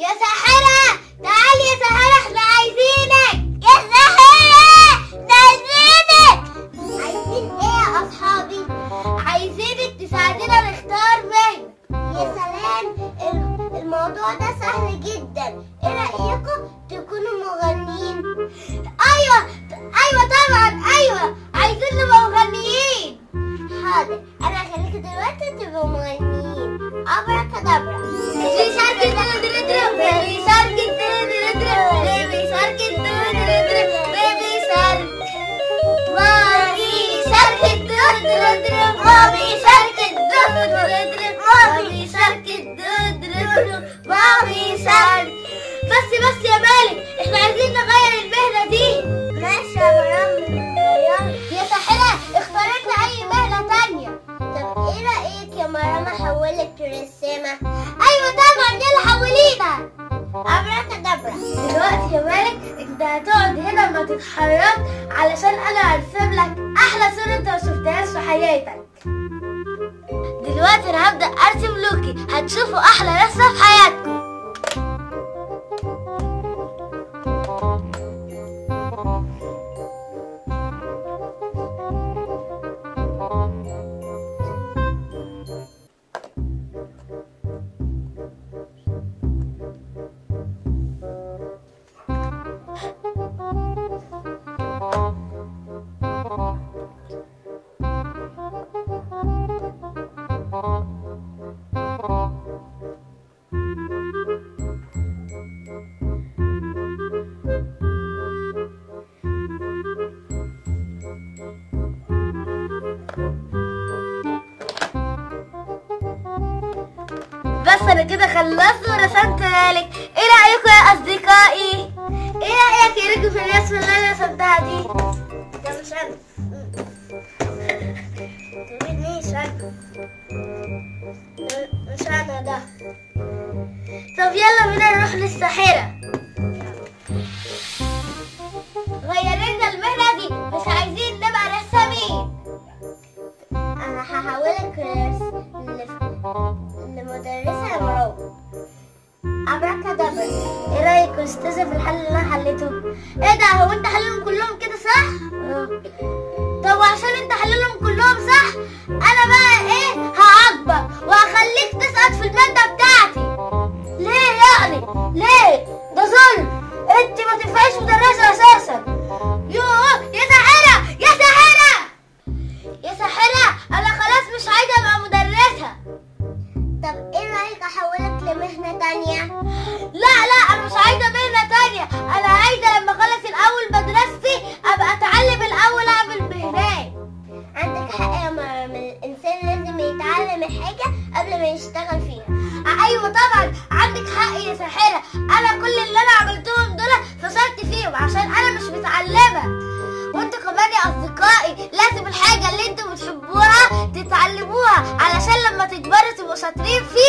يا ساحرة تعالي يا ساحرة احنا عايزينك يا ساحرة احنا عايزينك عايزين ايه يا اصحابي عايزينك تساعدينا نختار مهنة يا سلام ال- الموضوع ده سهل جدا ايه رأيكم تكونوا مغنيين ايوه ايوه طبعا ايوه عايزين نبقى مغنيين حاضر انا هخليكم دلوقتي تبقوا مغنيين ابركادابرا بيبي شارك الدرو بيبي شارك الدرو بيبي شارك الدرو بيبي شارك مامي شارك الدرو مامي شارك الدرو مامي شارك الدرو مامي شارك بس بس يا مالك احنا عايزين نغير المهنة دي ماشي يا مرام يا ساحرة اختارت لي اي مهنة تانية طب ايه رأيك يا مرام احولك رسامة ايوه طبعا يلا حولينا ابركادابرا دلوقتي يا مالك انت هتقعد هنا ما تتحرك علشان انا ارسم لك احلى صورة انت ما شفتهاش في حياتك دلوقتي انا هبدأ ارسم لوكي هتشوفوا احلى رسمة في حياتكم بس انا كده خلصت ورسمت لك ايه رايكم يا اصدقائي ايه رايك يا رجل في الرسمه اللي انا رسمتها دي ده مش انا تريدنيش انا مش انا ده طب يلا بينا نروح للساحره غيرنا المهنه دي مش عايزين نبقى رسامين انا هحولك لرس- لمدرسة يا مروة ابراكادابرا ايه رايك يا استاذه في الحل اللي انا حليته ايه ده هو انت حللهم كلهم كده صح طب وعشان انت حللهم كلهم صح انا بقى ايه هعاقبك وهخليك تسقط في الماده بتاعتي ليه يعني ليه ده ظلم انت ما تنفعيش مدرسه اساسا يوه يا ساحره يا ساحره يا ساحرة أنا خلاص مش عايزة أبقى مدرسة طب إيه رأيك أحولك لمهنة تانية؟ لا لا أنا مش عايزة مهنة تانية أنا عايزة لما أخلص الأول مدرستي أبقى أتعلم الأول أعمل مهنات عندك حق يا مرام الإنسان لازم يتعلم الحاجة قبل ما يشتغل فيها أيوة طبعا عندك حق يا ساحرة أنا كل اللي أنا عملتهم دول فشلت فيهم عشان أنا مش متعلمة وانتوا كمان يا اصدقائي لازم الحاجه اللي انتوا بتحبوها تتعلموها علشان لما تكبروا تبقوا شاطرين فيها